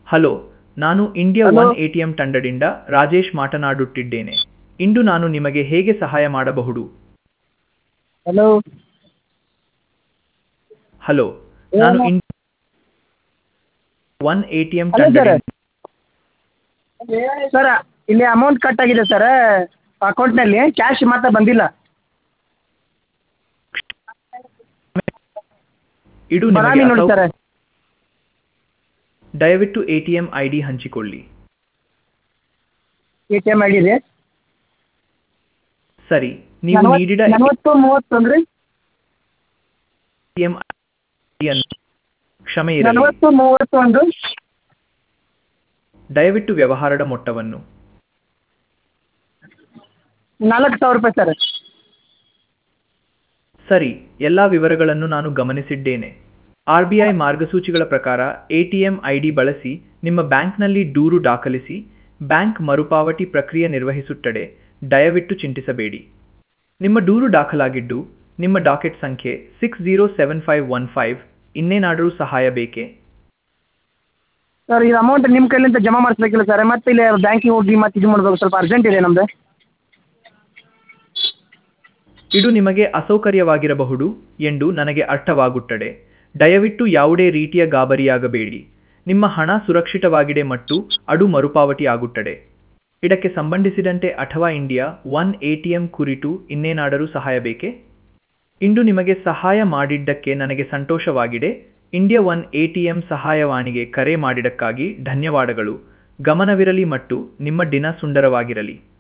Hello ನಾನು India Hello. One ATM ತಂಡದಿಂದ ರಾಜೇಶ್ ಮಾತನಾಡುತ್ತಿದ್ದೇನೆ ಇಂದು ನಾನು ನಿಮಗೆ ಹೇಗೆ ಸಹಾಯ ಮಾಡಬಹುದು ಹಲೋ ಹಲೋ ನಾನು India one ATM Hello, sir. ತಂಡದಿಂದ ಸರ್ ಇಲ್ಲಿ ಅಮೌಂಟ್ ಕಟ್ ಆಗಿದೆ ಸರ್ ಅಕೌಂಟ್ನಲ್ಲಿ ಕ್ಯಾಶ್ ಮಾತ್ರ ಬಂದಿಲ್ಲ ಇದು ಬರಾಮಿ ನಿಮಗೆ ನೋಡಿ ಅಸೌ- ಸರ್ ದಯವಿಟ್ಟು ಎಟಿಎಂ ಐಡಿ ಹಂಚಿಕೊಳ್ಳಿ A T M I D ರೀ ಸರಿ ನೀವು ನಲವತ್ತು- ನೀಡಿದ ನಲವತ್ತು ಮೂವತ್ತೊಂದು ರೀ ಎಟಿಎಂ ಅನ್ನು ಕ್ಷಮೆ ಇರಲಿ ನಲವತ್ತು ಮೂವತ್ತೊಂದು ದಯವಿಟ್ಟು ವ್ಯವಹಾರದ ಮೊತ್ತವನ್ನು ನಾಲ್ಕು ಸಾವಿರ ರೂಪಾಯಿ ಸರ್ ಸರಿ ಎಲ್ಲ ವಿವರಗಳನ್ನು ನಾನು ಗಮನಿಸಿದ್ದೇನೆ ಆರ್ ಬಿ ಐ ಮಾರ್ಗಸೂಚಿಗಳ ಪ್ರಕಾರ ಎಟಿಎಂ ಐಡಿ ಬಳಸಿ ನಿಮ್ಮ ಬ್ಯಾಂಕ್ನಲ್ಲಿ ದೂರು ದಾಖಲಿಸಿ ಬ್ಯಾಂಕ್ ಮರುಪಾವತಿ ಪ್ರಕ್ರಿಯೆ ನಿರ್ವಹಿಸುತ್ತದೆ ದಯವಿಟ್ಟು ಚಿಂತಿಸಬೇಡಿ ನಿಮ್ಮ ದೂರು ದಾಖಲಾಗಿದ್ದು ನಿಮ್ಮ ಡಾಕೆಟ್ ಸಂಖ್ಯೆ six zero seven five one five ಇನ್ನೇನಾದರೂ ಸಹಾಯ ಬೇಕೇ ಸರ್ ಇದು ಅಮೌಂಟ್ ನಿಮ್ಮ ಕೈಲಿಂದ ಜಮಾ ಮಾಡಿಸ್ಬೇಕಿಲ್ಲ ಸರ್ ಮತ್ತೆ ಇಲ್ಲಿ ಬ್ಯಾಂಕಿಗೆ ಹೋಗಿ ಮತ್ತೆ ಇದು ಮಾಡಬೇಕು ಸ್ವಲ್ಪ ಅರ್ಜೆಂಟ್ ಇದೆ ನಮ್ಮದು ಇದು ನಿಮಗೆ ಅಸೌಕರ್ಯವಾಗಿರಬಹುದು ಎಂದು ನನಗೆ ಅರ್ಥವಾಗುತ್ತದೆ ದಯವಿಟ್ಟು ಯಾವುದೇ ರೀತಿಯ ಗಾಬರಿಯಾಗಬೇಡಿ ನಿಮ್ಮ ಹಣ ಸುರಕ್ಷಿತವಾಗಿದೆ ಮತ್ತು ಅದು ಮರುಪಾವತಿ ಆಗುತ್ತದೆ ಇದಕ್ಕೆ ಸಂಬಂಧಿಸಿದಂತೆ ಅಥವಾ ಇಂಡಿಯಾ ಒನ್ ಎಟಿಎಂ ಕುರಿತು ಇನ್ನೇನಾದರೂ ಸಹಾಯ ಬೇಕೇ ಇಂದು ನಿಮಗೆ ಸಹಾಯ ಮಾಡಿದ್ದಕ್ಕೆ ನನಗೆ ಸಂತೋಷವಾಗಿದೆ ಇಂಡಿಯಾ ಒನ್ ಎಟಿಎಂ ಸಹಾಯವಾಣಿಗೆ ಕರೆ ಮಾಡಿದ್ದಕ್ಕಾಗಿ ಧನ್ಯವಾದಗಳು ಗಮನವಿರಲಿ ಮತ್ತು ನಿಮ್ಮ ದಿನ ಸುಂದರವಾಗಿರಲಿ